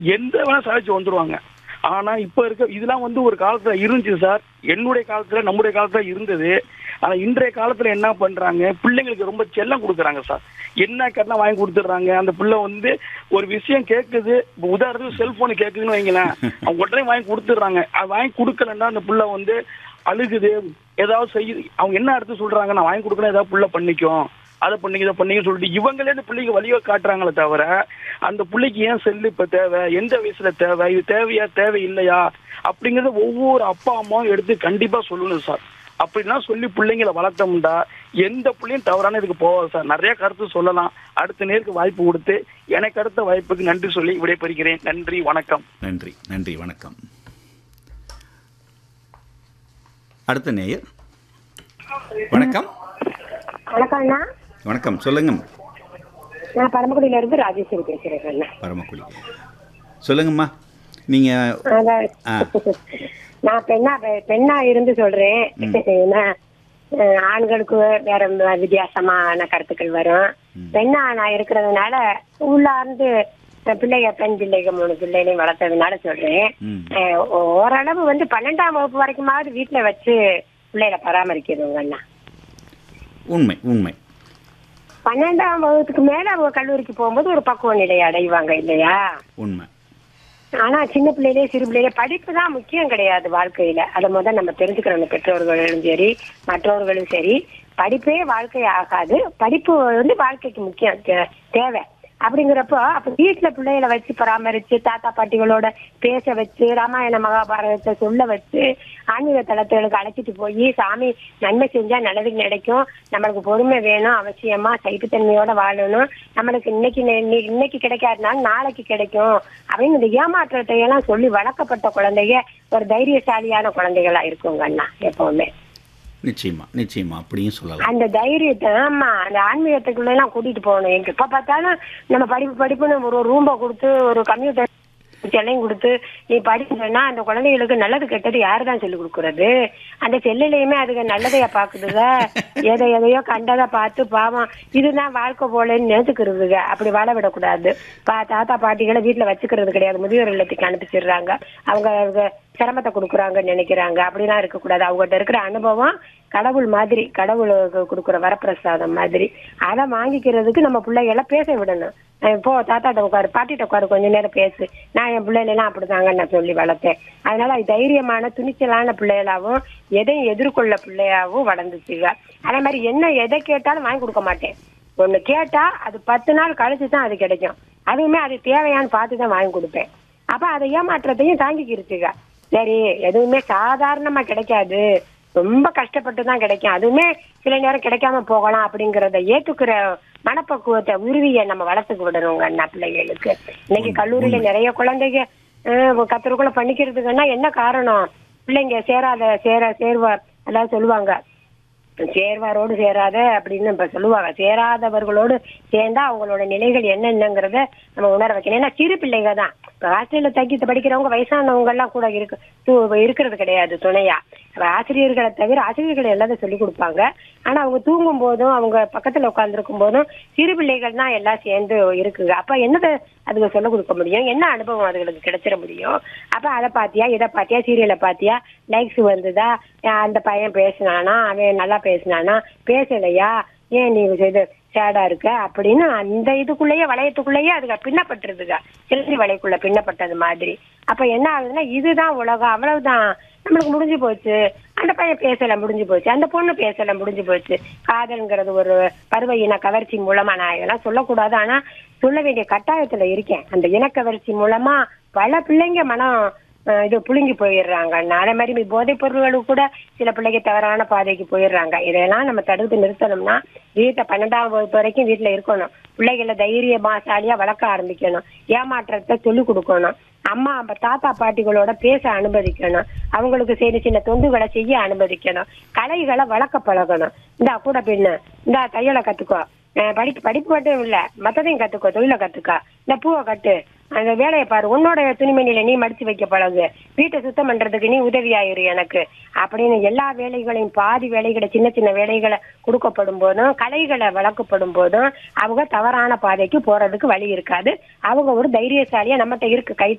எந்த வேணா சாதிச்சு வந்துருவாங்க ஆனா இப்ப இருக்க இதெல்லாம் வந்து ஒரு காலத்துல இருந்துச்சு சார் என்னுடைய காலத்துல நம்முடைய காலத்துல இருந்தது ஆனா இன்றைய காலத்துல என்ன பண்றாங்க பிள்ளைங்களுக்கு ரொம்ப செல்லம் கொடுக்குறாங்க சார் என்ன கேட்டா வாங்கி கொடுத்துட்றாங்க அந்த பிள்ளை வந்து ஒரு விஷயம் கேட்குது இப்ப உதாரணத்துக்கு செல்போன் கேட்குதுன்னு வைங்களேன் அவங்க உடனே வாங்கி கொடுத்துட்றாங்க அது வாங்கி கொடுக்கலன்னா அந்த பிள்ளை வந்து அழுகுது ஏதாவது செய்யுது அவங்க என்ன அடுத்து சொல்றாங்க நான் வாங்கி கொடுக்கணும் ஏதாவது புள்ள பண்ணிக்கும் அதை பண்ணிக்க இதை பண்ணிக்க சொல்லிட்டு இவங்களே அந்த பிள்ளைக்கு வழியை காட்டுறாங்களே தவிர அந்த பிள்ளைக்கு ஏன் செல்லு இப்ப தேவை எந்த வயசுல தேவை இது தேவையா தேவை இல்லையா அப்படிங்கறத ஒவ்வொரு அப்பா அம்மாவும் எடுத்து கண்டிப்பா சொல்லணும் சார் அப்படிலாம் சொல்லி பிள்ளைங்களை வளர்த்தோம்டா எந்த பிள்ளையும் தவறான இதுக்கு போகாது சார் நிறைய கருத்து சொல்லலாம் அடுத்த நேருக்கு வாய்ப்பு கொடுத்து எனக்கு அடுத்த வாய்ப்புக்கு நன்றி சொல்லி விடைபெறுகிறேன் நன்றி வணக்கம் நன்றி நன்றி வணக்கம் அடுத்த நேயர் வணக்கம் வணக்கம் அண்ணா வணக்கம் சொல்லுங்க நான் பரமக்குடியில இருந்து ராஜேஸ்வரி பேசுறேன் அண்ணா பரமக்குடி சொல்லுங்கம்மா நீங்கள் அதான் ஆ. நான் பெண்ணா பெ- பெண்ணா இருந்து சொல்றேன் ஏன்னா, அஹ், ஆண்களுக்கு வேற ம- வித்தியாசமான கருத்துக்கள் வரும் பெண்ணா நான் இருக்கிறதுனால உள்ளார்ந்து அஹ், பிள்ளைக பெண் பிள்ளைங்க மூணு பிள்ளைகளையும் வளர்த்ததுனால சொல்றேன் ம். அஹ், ஓ- ஓரளவு வந்து பன்னெண்டாம் வகுப்பு வரைக்குமாவது வீட்டுல வச்சு பிள்ளைகளை பராமரிக்கிறவங்க அண்ணா உண்மை உண்மை பன்னெண்டாம் வகுப்புக்கு மேல அவங்க கல்லூரிக்கு போகும்போது ஒரு பக்குவ நிலையை அடைவாங்க இல்லையா உண்மை ஆனா சின்ன பிள்ளையிலே சிறு பிள்ளையிலே படிப்பு தான் முக்கியம் கிடையாது வாழ்க்கையில அதை முதல் நம்ம தெரிஞ்சுக்கிறோம் பெற்றோர்களும் சரி மற்றவர்களும் சரி படிப்பே வாழ்க்கை ஆகாது படிப்பு வந்து வாழ்க்கைக்கு முக்கியம் தே- தேவை அப்படிங்கிறப்போ அப்ப வீட்டுல பிள்ளைகளை வச்சு பராமரிச்சு தாத்தா பாட்டிகளோட பேச வச்சு ராமாயண மகாபாரதத்தை சொல்ல வச்சு ஆன்மீக தளத்துகளுக்கு அழைச்சிட்டு போய் சாமி நன்மை செஞ்சா நல்லது கிடைக்கும் நம்மளுக்கு பொறுமை வேணும் அவசியமா சைப்புத்தன்மையோட வாழணும் நம்மளுக்கு இன்னைக்கு நெ- இன்னி- இன்னைக்கு கிடைக்காதனால நாளைக்கு கிடைக்கும் அப்படின்னு இந்த ஏமாற்றத்தை எல்லாம் சொல்லி வளர்க்கப்பட்ட குழந்தைங்க ஒரு தைரியசாலியான குழந்தைகளா இருக்குங்க அண்ணா எப்பவுமே நிச்சயமா நிச்சயமா அப்படியும் சொல்லலாம் அந்த தைரியத்தை ஆமா அந்த ஆன்மீகத்துக்குள்ள எல்லாம் கூட்டிட்டு போகணும் எங்க எப்ப பார்த்தாலும் நம்ம படிப்பு படிப்புன்னு ஒரு ரூம்ப கொடுத்து ஒரு கம்ப்யூட்டர் செல்லையும் கொடுத்து நீ படிக்கணும்னா அந்த குழந்தைகளுக்கு நல்லது கெட்டது யாரு தான் சொல்லி கொடுக்கறது அந்த செல்லுலயுமே அதுக்கு நல்லதையா பாக்குதுங்க எதை எதையோ கண்டதை பார்த்து பாவம் இதுதான் வாழ்க்கை போலன்னு நினைச்சுக்கிறதுங்க அப்படி வாழ விடக்கூடாது பா தாத்தா பாட்டிகளை வீட்டுல வச்சுக்கிறது கிடையாது முதியோர் இல்லத்துக்கு அனுப்பிச்சிடுறாங்க அவங்க அவங்க சிரமத்தை கொடுக்குறாங்கன்னு நினைக்கிறாங்க அப்படிலாம் இருக்கக்கூடாது அவங்ககிட்ட இருக்கிற அனுபவம் கடவுள் மாதிரி கடவுள் கொடுக்குற வரப்பிரசாதம் மாதிரி அதை வாங்கிக்கிறதுக்கு நம்ம பிள்ளைகளை பேச விடணும் அஹ் போ தாத்தாட்ட உட்காரு பாட்டிட்ட உட்காரு கொஞ்ச நேரம் பேசு நான் என் பிள்ளைகள் எல்லாம் அப்படிதாங்க நான் சொல்லி வளர்த்தேன் அதனால அது தைரியமான துணிச்சலான பிள்ளைகளாவும் எதையும் எதிர்கொள்ள பிள்ளையாவும் வளர்ந்துச்சுங்க அதே மாதிரி என்ன எதை கேட்டாலும் வாங்கி கொடுக்க மாட்டேன் ஒண்ணு கேட்டா அது பத்து நாள் கழிச்சு தான் அது கிடைக்கும் அதுவுமே அது தேவையான்னு பார்த்து தான் வாங்கி கொடுப்பேன் அப்ப அதை ஏமாற்றத்தையும் தாங்கிக்கிருச்சுங்க சரி எதுவுமே சாதாரணமா கிடைக்காது ரொம்ப கஷ்டப்பட்டு தான் கிடைக்கும் அதுவுமே சில நேரம் கிடைக்காம போகலாம் அப்படிங்கறத ஏத்துக்கிற மனப்பக்குவத்தை உருவிய நம்ம வளர்த்துக்கு விடணுங்க அண்ணா பிள்ளைகளுக்கு இன்னைக்கு கல்லூரியில நிறைய குழந்தைங்க அஹ், கத்தருக்குள்ள பண்ணிக்கிறதுக்குன்னா என்ன காரணம் பிள்ளைங்க சேராத சேர சேர்வா அதாவது சொல்லுவாங்க சேர்வாரோடு சேராத அப்படின்னு இப்ப சொல்லுவாங்க சேராதவர்களோடு சேர்ந்தா அவங்களோட நிலைகள் என்னென்னங்கிறத நம்ம உணர வைக்கணும் ஏன்னா சிறு பிள்ளைங்க தான் இப்ப ஹாஸ்டல்ல தங்கி படிக்கிறவங்க வயசானவங்க எல்லாம் கூட இருக்கு து- இருக்கிறது கிடையாது துணையா அப்ப ஆசிரியர்களை தவிர ஆசிரியர்கள் எல்லாத்தையும் சொல்லி கொடுப்பாங்க ஆனா அவங்க தூங்கும் போதும் அவங்க பக்கத்துல உட்கார்ந்துருக்கும் போதும் சிறு பிள்ளைகள் தான் எல்லாம் சேர்ந்து இருக்குங்க அப்ப என்னதை அதுக்கு சொல்ல கொடுக்க முடியும் என்ன அனுபவம் அதுகளுக்கு கிடைச்சிட முடியும் அப்ப அதை பாத்தியா இதை பாத்தியா சீரியலை பாத்தியா லைக்ஸ் வந்ததா அஹ் அந்த பையன் பேசினானா அவன் நல்லா பேசினானா பேசலையா ஏன் நீ இது சேடா இருக்க அப்படின்னு அந்த இதுக்குள்ளேயே வளையத்துக்குள்ளேயே அதுக பின்னப்பட்டுருதுங்க சிலந்தி வலைக்குள்ள பின்னப்பட்டது மாதிரி அப்ப என்ன ஆகுதுன்னா இதுதான் உலகம் அவ்வளவுதான் நம்மளுக்கு முடிஞ்சு போச்சு அந்த பையன் பேசல முடிஞ்சு போச்சு அந்த பொண்ணு பேசல முடிஞ்சு போச்சு காதல்ங்கிறது ஒரு பருவ இன கவர்ச்சி மூலமா நான் இதெல்லாம் சொல்லக்கூடாது ஆனா சொல்ல வேண்டிய கட்டாயத்துல இருக்கேன் அந்த இனக்கவர்ச்சி மூலமா பல பிள்ளைங்க மனம் அஹ், இது புழுங்கி போயிடுறாங்க அதே மாதிரி போதைப் பொருள்களுக்கு கூட சில பிள்ளைங்க தவறான பாதைக்கு போயிடுறாங்க இதெல்லாம் நம்ம தடுத்து நிறுத்தணும்னா வீட்டை பன்னெண்டாம் வகுப்பு வரைக்கும் வீட்டுல இருக்கணும் பிள்ளைகளை தைரியமாசாலியா வளர்க்க ஆரம்பிக்கணும் ஏமாற்றத்தை சொல்லிக் கொடுக்கணும் அம்மா அப்ப தாத்தா பாட்டிகளோட பேச அனுமதிக்கணும் அவங்களுக்கு சின்ன சின்ன தொண்டுகளை செய்ய அனுமதிக்கணும் கலைகளை வளர்க்க பழகணும் இந்தா கூட பின்ன இந்தா தையலை கத்துக்கோ அஹ் படிப்பு படிப்பு மட்டும் இல்ல மத்ததையும் கத்துக்கோ தொழிலை கத்துக்கோ இந்த பூவை கட்டு அந்த வேலையை பாரு உன்னோட துணிமணியில நீ மடிச்சு வைக்க பழகு வீட்டை சுத்தம் பண்றதுக்கு நீ உதவியாயிரு எனக்கு அப்படின்னு எல்லா வேலைகளையும் பாதி வேலைகளை சின்ன சின்ன வேலைகளை கொடுக்கப்படும் போதும் கலைகளை வளர்க்கப்படும் போதும் அவங்க தவறான பாதைக்கு போறதுக்கு வழி இருக்காது அவங்க ஒரு தைரியசாலியா நம்மகிட்ட இருக்கு கை